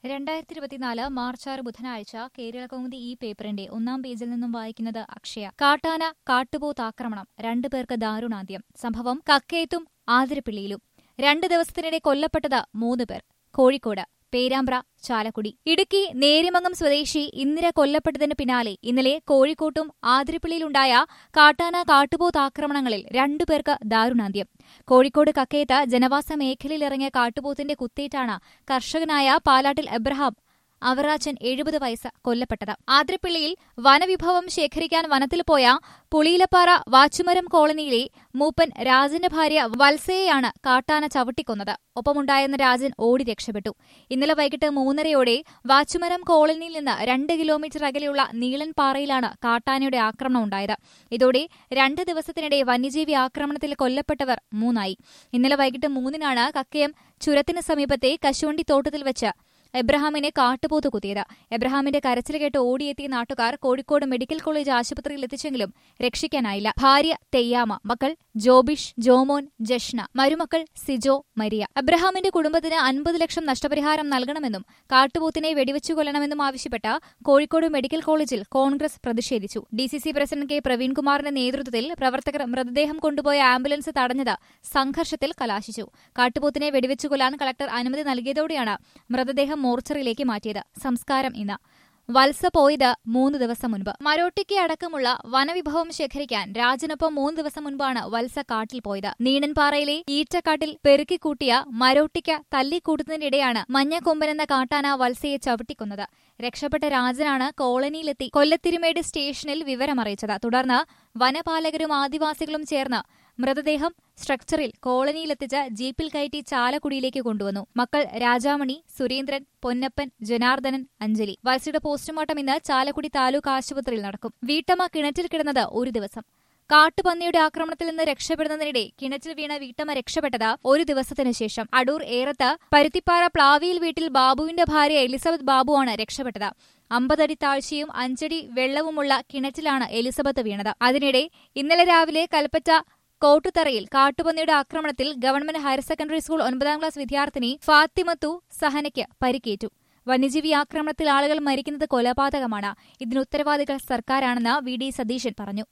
രണ്ടായിരത്തി ഇരുപത്തിനാല് മാർച്ച് ആറ് ബുധനാഴ്ച കേരള കൗമുദി ഈ പേപ്പറിന്റെ ഒന്നാം പേജിൽ നിന്നും വായിക്കുന്നത് അക്ഷയ കാട്ടാന കാട്ടുപോത്ത് ആക്രമണം രണ്ടുപേർക്ക് ദാരുണാന്ത്യം സംഭവം കക്കയത്തും ആതിരപ്പിള്ളിയിലും രണ്ട് ദിവസത്തിനിടെ കൊല്ലപ്പെട്ടത് മൂന്ന് പേർ കോഴിക്കോട് പേരാമ്പ്ര ചാലക്കുടി ഇടുക്കി നേരിമംഗം സ്വദേശി ഇന്ദിര കൊല്ലപ്പെട്ടതിന് പിന്നാലെ ഇന്നലെ കോഴിക്കോട്ടും ആതിരപ്പിള്ളിയിലുണ്ടായ കാട്ടാന കാട്ടുപോത്ത് ആക്രമണങ്ങളിൽ രണ്ടുപേർക്ക് ദാരുണാന്ത്യം കോഴിക്കോട് കക്കയത്ത് ജനവാസ മേഖലയിലിറങ്ങിയ കാട്ടുപോത്തിന്റെ കുത്തേറ്റാണ് കർഷകനായ പാലാട്ടിൽ എബ്രഹാം അവറാച്ചൻ എഴുപത് വയസ്സ് കൊല്ലപ്പെട്ടത് ആതിരപ്പിള്ളിയിൽ വനവിഭവം ശേഖരിക്കാൻ വനത്തിൽ പോയ പുളിയിലപ്പാറ വാച്ചുമരം കോളനിയിലെ മൂപ്പൻ രാജന്റെ ഭാര്യ വത്സയെയാണ് കാട്ടാന ചവിട്ടിക്കൊന്നത് ഒപ്പമുണ്ടായിരുന്ന രാജൻ ഓടി രക്ഷപ്പെട്ടു ഇന്നലെ വൈകിട്ട് മൂന്നരയോടെ വാച്ചുമരം കോളനിയിൽ നിന്ന് രണ്ട് കിലോമീറ്റർ അകലെയുള്ള നീളൻ പാറയിലാണ് കാട്ടാനയുടെ ആക്രമണം ഉണ്ടായത് ഇതോടെ രണ്ട് ദിവസത്തിനിടെ വന്യജീവി ആക്രമണത്തിൽ കൊല്ലപ്പെട്ടവർ മൂന്നായി ഇന്നലെ വൈകിട്ട് മൂന്നിനാണ് കക്കയം ചുരത്തിന് സമീപത്തെ കശുവണ്ടി തോട്ടത്തിൽ വെച്ച് എബ്രഹാമിനെ കാട്ടുപോത്ത് കുത്തിയത് എബ്രഹാമിന്റെ കരച്ചിൽ കേട്ട് ഓടിയെത്തിയ നാട്ടുകാർ കോഴിക്കോട് മെഡിക്കൽ കോളേജ് ആശുപത്രിയിൽ എത്തിച്ചെങ്കിലും രക്ഷിക്കാനായില്ല ഭാര്യ തെയ്യാമ മക്കൾ ജോബിഷ് ജോമോൻ ജഷ്ന മരുമക്കൾ സിജോ മരിയ എബ്രഹാമിന്റെ കുടുംബത്തിന് അൻപത് ലക്ഷം നഷ്ടപരിഹാരം നൽകണമെന്നും കാട്ടുപോത്തിനെ വെടിവെച്ചു കൊല്ലണമെന്നും ആവശ്യപ്പെട്ട് കോഴിക്കോട് മെഡിക്കൽ കോളേജിൽ കോൺഗ്രസ് പ്രതിഷേധിച്ചു ഡിസിസി പ്രസിഡന്റ് കെ പ്രവീൺകുമാറിന്റെ നേതൃത്വത്തിൽ പ്രവർത്തകർ മൃതദേഹം കൊണ്ടുപോയ ആംബുലൻസ് തടഞ്ഞത് സംഘർഷത്തിൽ കലാശിച്ചു കാട്ടുപോത്തിനെ വെടിവെച്ചു കൊല്ലാൻ കളക്ടർ അനുമതി നൽകിയതോടെയാണ് മൃതദേഹം മോർച്ചറിയിലേക്ക് മാറ്റിയത് സംസ്കാരം ഇന്ന് വത്സ പോയത് മൂന്ന് ദിവസം മുൻപ് മരോട്ടിക്ക് അടക്കമുള്ള വനവിഭവം ശേഖരിക്കാൻ രാജനൊപ്പം മൂന്ന് ദിവസം മുൻപാണ് വത്സ കാട്ടിൽ പോയത് നീണൻപാറയിലെ ഈറ്റക്കാട്ടിൽ പെരുക്കിക്കൂട്ടിയ മരോട്ടിക്ക തല്ലിക്കൂട്ടുന്നതിനിടെയാണ് മഞ്ഞക്കൊമ്പൻ എന്ന കാട്ടാന വത്സയെ ചവിട്ടിക്കൊന്നത് രക്ഷപ്പെട്ട രാജനാണ് കോളനിയിലെത്തി കൊല്ലത്തിരുമേട് സ്റ്റേഷനിൽ വിവരമറിയിച്ചത് തുടർന്ന് വനപാലകരും ആദിവാസികളും ചേർന്ന് മൃതദേഹം സ്ട്രക്ചറിൽ കോളനിയിലെത്തിച്ച് ജീപ്പിൽ കയറ്റി ചാലക്കുടിയിലേക്ക് കൊണ്ടുവന്നു മക്കൾ രാജാമണി സുരേന്ദ്രൻ പൊന്നപ്പൻ ജനാർദ്ദനൻ അഞ്ജലി വത്സയുടെ പോസ്റ്റ്മോർട്ടം ഇന്ന് ചാലക്കുടി താലൂക്ക് ആശുപത്രിയിൽ നടക്കും വീട്ടമ്മ കിണറ്റിൽ കിടന്നത് ഒരു ദിവസം കാട്ടുപന്നിയുടെ ആക്രമണത്തിൽ നിന്ന് രക്ഷപ്പെടുന്നതിനിടെ കിണറ്റിൽ വീണ വീട്ടമ്മ രക്ഷപ്പെട്ടത് ഒരു ദിവസത്തിനു ശേഷം അടൂർ ഏറത്ത് പരുത്തിപ്പാറ പ്ലാവിയിൽ വീട്ടിൽ ബാബുവിന്റെ ഭാര്യ എലിസബത്ത് ബാബുവാണ് രക്ഷപ്പെട്ടത് അമ്പതടി താഴ്ചയും അഞ്ചടി വെള്ളവുമുള്ള കിണറ്റിലാണ് എലിസബത്ത് വീണത് അതിനിടെ ഇന്നലെ രാവിലെ കൽപ്പറ്റ കോട്ടുതറയിൽ കാട്ടുപന്നിയുടെ ആക്രമണത്തിൽ ഗവൺമെന്റ് ഹയർ സെക്കൻഡറി സ്കൂൾ ഒൻപതാം ക്ലാസ് വിദ്യാർത്ഥിനി ഫാത്തിമത്തു സഹനയ്ക്ക് പരിക്കേറ്റു വന്യജീവി ആക്രമണത്തിൽ ആളുകൾ മരിക്കുന്നത് കൊലപാതകമാണ് ഇതിന് ഉത്തരവാദികൾ സർക്കാരാണെന്ന് വി ഡി സതീശൻ പറഞ്ഞു